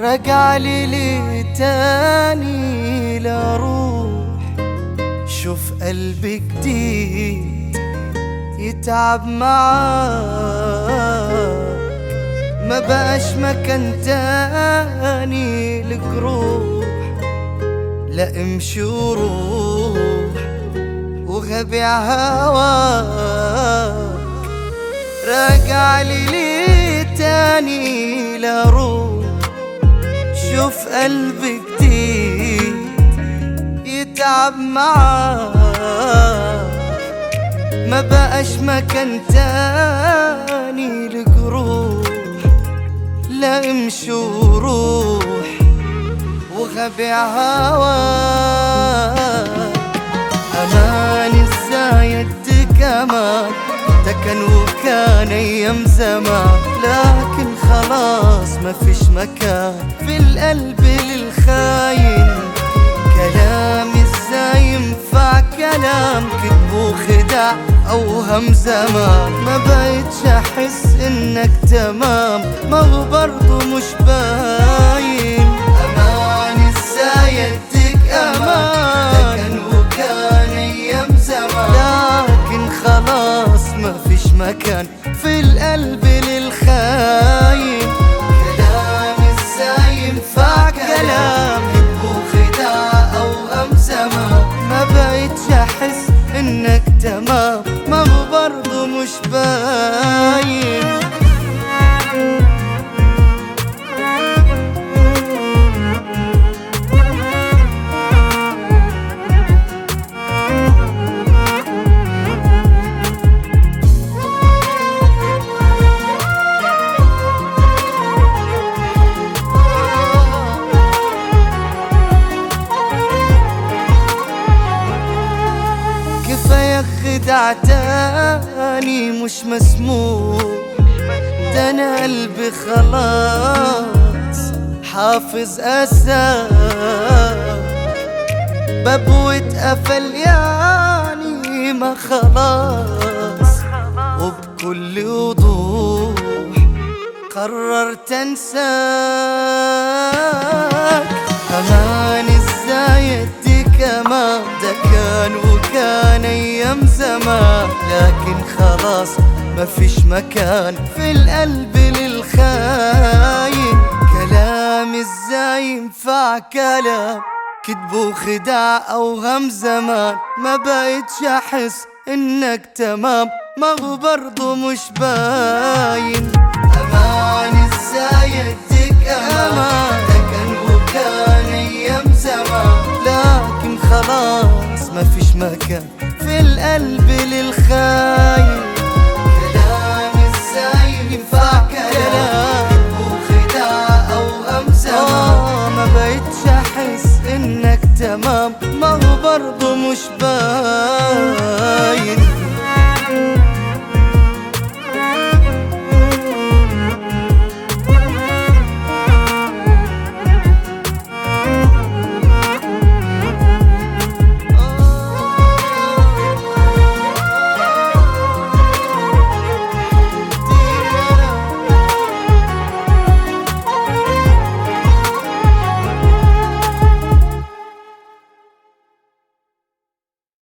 رجع لي ليه تاني لا روح شوف قلبي جديد يتعب معاك ما بقاش مكان تاني لجروح لا امشي وروح وغبي هواك راجع لي ليه تاني لا روح شوف قلبي جديد يتعب معاك ما بقاش مكان تاني لجروح لا امشي وروح وغبي هواك امان ازاي اديك امان ده كان وكان ايام زمان لكن خلاص مفيش مكان في القلب للخاين كلام ازاي ينفع كلام كذب وخداع اوهم زمان ما بقتش احس انك تمام ما هو برضه مش باين امان ازاي اديك امان ده كان وكان ايام زمان لكن خلاص ما فيش مكان في القلب للخاين كلام ازاي ينفع كلام كذب وخداع اوهم زمان ما بقتش احس انك تمام ما هو برضه مش باين كفاية خدع تاني مش مسموح ده انا قلبي خلاص حافظ اساك باب واتقفل يعني ما خلاص وبكل وضوح قررت انساك امان ازاي اديك امان ده كان وكان ايام زمان لكن خلاص مفيش مكان في القلب للخاين كلام ازاي ينفع كلام كذب وخداع اوهم زمان ما بقتش احس انك تمام ما هو برضه مش باين امان ازاي اديك امان ده كان وكان ايام زمان لكن خلاص ما فيش مكان في القلب للخاين كلام ازاي ينفع كلام وخداع او زمان ما بقتش احس انك تمام ما هو برضه مش باين